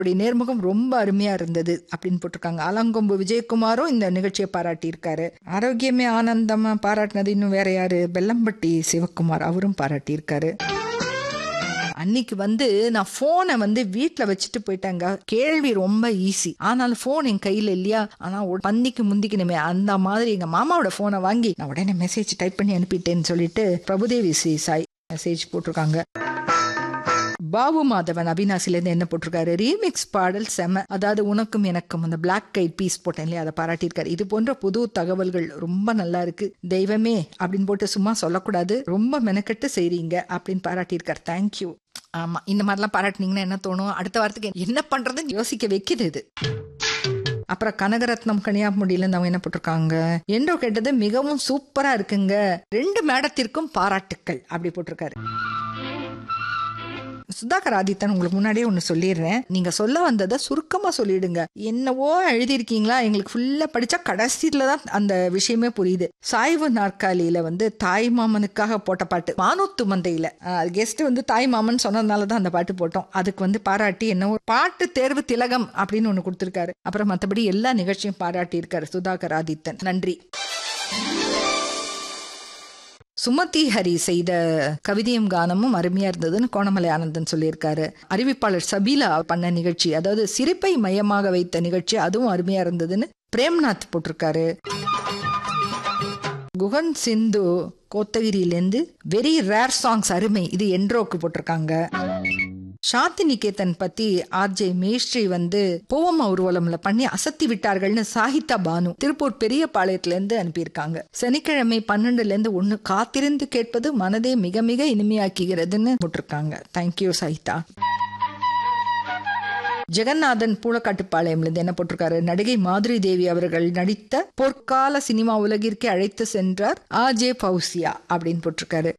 அப்படி நேர்முகம் ரொம்ப அருமையா இருந்தது அப்படின்னு போட்டிருக்காங்க அலங்கொம்பு விஜயகுமாரும் இந்த நிகழ்ச்சியை பாராட்டியிருக்காரு ஆரோக்கியமே ஆனந்தமா பாராட்டினது இன்னும் வேற யாரு பெல்லம்பட்டி சிவகுமார் அவரும் பாராட்டியிருக்காரு அன்னைக்கு வந்து நான் ஃபோனை வந்து வீட்டில் வச்சுட்டு போயிட்டேங்க கேள்வி ரொம்ப ஈஸி ஆனாலும் ஃபோன் என் கையில் இல்லையா ஆனால் ஒரு பந்திக்கு முந்திக்கணுமே அந்த மாதிரி எங்கள் மாமாவோட ஃபோனை வாங்கி நான் உடனே மெசேஜ் டைப் பண்ணி அனுப்பிட்டேன்னு சொல்லிட்டு பிரபுதேவி சி சாய் மெசேஜ் போட்டிருக்காங்க பாபு மாதவன் அவினாசிலேருந்து என்ன போட்டிருக்காரு ரீமிக்ஸ் பாடல் செம அதாவது உனக்கும் எனக்கும் அந்த பிளாக் கைட் பீஸ் போட்டேன் இல்லையா அதை பாராட்டியிருக்காரு இது போன்ற புது தகவல்கள் ரொம்ப நல்லா இருக்கு தெய்வமே அப்படின்னு போட்டு சும்மா சொல்லக்கூடாது ரொம்ப மெனக்கெட்டு செய்றீங்க அப்படின்னு பாராட்டியிருக்காரு தேங்க்யூ ஆமா இந்த மாதிரிலாம் பாராட்டினீங்கன்னா என்ன தோணும் அடுத்த வாரத்துக்கு என்ன பண்றதுன்னு யோசிக்க வைக்குது இது அப்புறம் கனகரத்னம் கன்னியாகுமரியில அவங்க என்ன போட்டிருக்காங்க என்றோ கேட்டது மிகவும் சூப்பரா இருக்குங்க ரெண்டு மேடத்திற்கும் பாராட்டுக்கள் அப்படி போட்டிருக்காரு சுதாகர் ஆதித்தன் உங்களுக்கு முன்னாடியே ஒன்று சொல்லிடுறேன் நீங்க சொல்ல வந்ததை சுருக்கமா சொல்லிடுங்க என்னவோ எழுதியிருக்கீங்களா எங்களுக்கு ஃபுல்லா படிச்சா கடைசியில தான் அந்த விஷயமே புரியுது சாய்வு நாற்காலியில வந்து தாய் மாமனுக்காக போட்ட பாட்டு மானூத்து மந்தையில கெஸ்ட் வந்து தாய் மாமன் சொன்னதுனால தான் அந்த பாட்டு போட்டோம் அதுக்கு வந்து பாராட்டி என்ன பாட்டு தேர்வு திலகம் அப்படின்னு ஒன்று கொடுத்துருக்காரு அப்புறம் மற்றபடி எல்லா நிகழ்ச்சியும் பாராட்டி இருக்காரு சுதாகர் ஆதித்தன் நன்றி சுமதி ஹரி செய்த கவிதையும் கானமும் அருமையா இருந்ததுன்னு கோணமலை ஆனந்தன் சொல்லியிருக்காரு அறிவிப்பாளர் சபீலா பண்ண நிகழ்ச்சி அதாவது சிரிப்பை மையமாக வைத்த நிகழ்ச்சி அதுவும் அருமையா இருந்ததுன்னு பிரேம்நாத் போட்டிருக்காரு குகன் சிந்து கோத்தகிரியிலேருந்து வெரி ரேர் சாங்ஸ் அருமை இது என்ட்ரோக்கு போட்டிருக்காங்க சாந்தி நிகேதன் பத்தி ஆர்ஜே மேஸ்ட்ரி வந்து போவமா ஊர்வலம்ல பண்ணி அசத்தி விட்டார்கள்னு சாகிதா பானு திருப்பூர் பெரிய பாளையத்துல இருந்து அனுப்பியிருக்காங்க சனிக்கிழமை பன்னெண்டுல இருந்து ஒண்ணு காத்திருந்து கேட்பது மனதை மிக மிக இனிமையாக்குகிறதுன்னு போட்டிருக்காங்க தேங்க்யூ சாகிதா ஜெகநாதன் பூலக்காட்டுப்பாளையம்ல இருந்து என்ன போட்டிருக்காரு நடிகை மாதுரி தேவி அவர்கள் நடித்த பொற்கால சினிமா உலகிற்கே அழைத்து சென்றார் ஆஜே பௌசியா அப்படின்னு போட்டிருக்காரு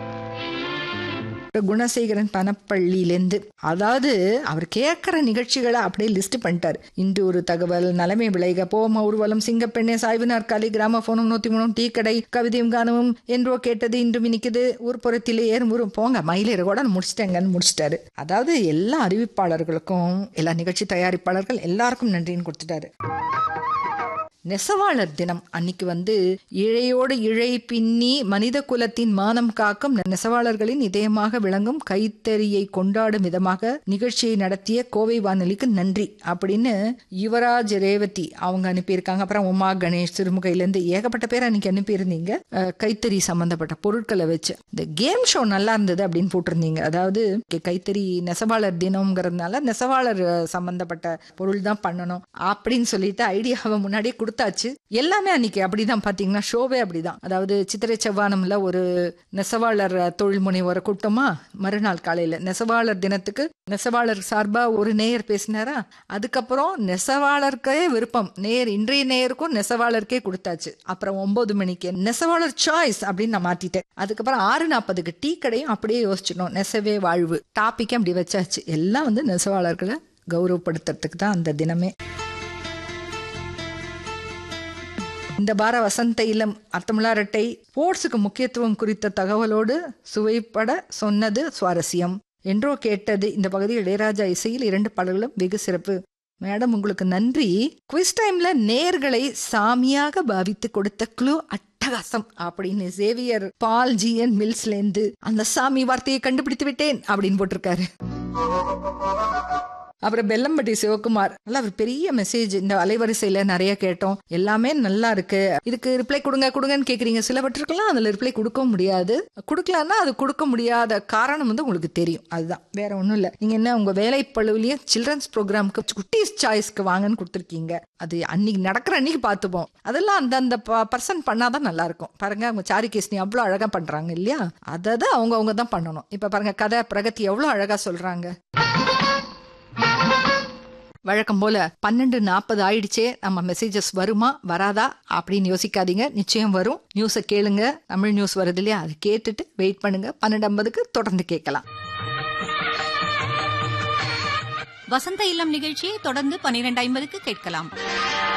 குணசேகரன் பனப்பள்ளியிலேருந்து அதாவது அவர் கேட்குற நிகழ்ச்சிகளை அப்படியே லிஸ்ட் பண்ணிட்டார் இன்று ஒரு தகவல் நலமை விளைக போம ஊர்வலம் சிங்கப்பெண்ணே சாய்வு நாற்காலி கிராம போனும் நூத்தி மூணும் டீ கடை கவிதையும் கானமும் என்றோ கேட்டது இன்று இனிக்குது ஊர்ப்புறத்திலே ஏறும் ஊரும் போங்க மயிலேற கூட முடிச்சிட்டேங்கன்னு முடிச்சிட்டாரு அதாவது எல்லா அறிவிப்பாளர்களுக்கும் எல்லா நிகழ்ச்சி தயாரிப்பாளர்கள் எல்லாருக்கும் நன்றின்னு கொடுத்துட்டாரு நெசவாளர் தினம் அன்னைக்கு வந்து இழையோடு இழை பின்னி மனித குலத்தின் மானம் காக்கும் நெசவாளர்களின் இதயமாக விளங்கும் கைத்தறியை கொண்டாடும் விதமாக நிகழ்ச்சியை நடத்திய கோவை வானொலிக்கு நன்றி அப்படின்னு யுவராஜ் ரேவதி அவங்க அனுப்பியிருக்காங்க அப்புறம் உமா கணேஷ் சிறுமுகையிலேருந்து ஏகப்பட்ட பேர் அன்னைக்கு அனுப்பியிருந்தீங்க கைத்தறி சம்பந்தப்பட்ட பொருட்களை வச்சு இந்த கேம் ஷோ நல்லா இருந்தது அப்படின்னு போட்டிருந்தீங்க அதாவது கைத்தறி நெசவாளர் தினம்ங்கிறதுனால நெசவாளர் சம்பந்தப்பட்ட பொருள் தான் பண்ணணும் அப்படின்னு சொல்லிட்டு ஐடியாவை முன்னாடியே கொடுத்தாச்சு எல்லாமே அன்னைக்கு அப்படிதான் பாத்தீங்கன்னா ஷோவே அப்படிதான் அதாவது சித்திரை செவ்வானம்ல ஒரு நெசவாளர் தொழில் முனைவோரை கூப்பிட்டோமா மறுநாள் காலையில நெசவாளர் தினத்துக்கு நெசவாளர் சார்பா ஒரு நேயர் பேசினாரா அதுக்கப்புறம் நெசவாளருக்கே விருப்பம் நேர் இன்றைய நேயருக்கும் நெசவாளருக்கே கொடுத்தாச்சு அப்புறம் ஒன்பது மணிக்கு நெசவாளர் சாய்ஸ் அப்படின்னு நான் மாத்திட்டேன் அதுக்கப்புறம் ஆறு நாற்பதுக்கு டீ கடையும் அப்படியே யோசிச்சிடணும் நெசவே வாழ்வு டாபிக் அப்படி வச்சாச்சு எல்லாம் வந்து நெசவாளர்களை கௌரவப்படுத்துறதுக்கு தான் அந்த தினமே இந்த வார வசந்த இளம் அர்த்தமுள்ளாரட்டை ஸ்போர்ட்ஸுக்கு முக்கியத்துவம் குறித்த தகவலோடு சுவைப்பட சொன்னது சுவாரஸ்யம் என்றோ கேட்டது இந்த பகுதியில் இளையராஜா இசையில் இரண்டு பாடல்களும் வெகு சிறப்பு மேடம் உங்களுக்கு நன்றி குவிஸ் டைம்ல நேர்களை சாமியாக பாவித்து கொடுத்த க்ளூ அட்டகாசம் அப்படின்னு சேவியர் பால் ஜிஎன் மில்ஸ்ல இருந்து அந்த சாமி வார்த்தையை கண்டுபிடித்து விட்டேன் அப்படின்னு போட்டிருக்காரு அப்புறம் பெல்லம்பட்டி சிவகுமார் நல்லா ஒரு பெரிய மெசேஜ் இந்த அலைவரிசையில நிறைய கேட்டோம் எல்லாமே நல்லா இருக்கு இதுக்கு ரிப்ளை கொடுங்க கொடுங்கன்னு கேக்குறீங்க சிலவற்றுக்கெல்லாம் அதுல ரிப்ளை கொடுக்க முடியாது கொடுக்கலன்னா அது கொடுக்க முடியாத காரணம் வந்து உங்களுக்கு தெரியும் அதுதான் வேற ஒன்றும் இல்லை நீங்க என்ன உங்க வேலை பழுவிலேயே சில்ட்ரன்ஸ் ப்ரோக்ராம்க்கு குட்டீஸ் சாய்ஸ்க்கு வாங்கன்னு கொடுத்துருக்கீங்க அது அன்னைக்கு நடக்கிற அன்னைக்கு பார்த்துப்போம் அதெல்லாம் அந்த அந்த பர்சன் பண்ணாதான் நல்லா இருக்கும் பாருங்க அவங்க சாரி கேஸ்னி அவ்வளோ அழகா பண்றாங்க இல்லையா அதை தான் அவங்க அவங்க தான் பண்ணணும் இப்ப பாருங்க கதை பிரகதி எவ்வளோ அழகா சொல்றாங்க வழக்கம் போல பன்னெண்டு நாற்பது ஆயிடுச்சே நம்ம மெசேஜஸ் வருமா வராதா அப்படின்னு யோசிக்காதீங்க நிச்சயம் வரும் நியூஸை கேளுங்க தமிழ் நியூஸ் வருது இல்லையா அது கேட்டுட்டு வெயிட் பண்ணுங்க பன்னெண்டு ஐம்பதுக்கு தொடர்ந்து கேட்கலாம் வசந்த இல்லம் நிகழ்ச்சியை தொடர்ந்து பன்னிரண்டு ஐம்பதுக்கு கேட்கலாம்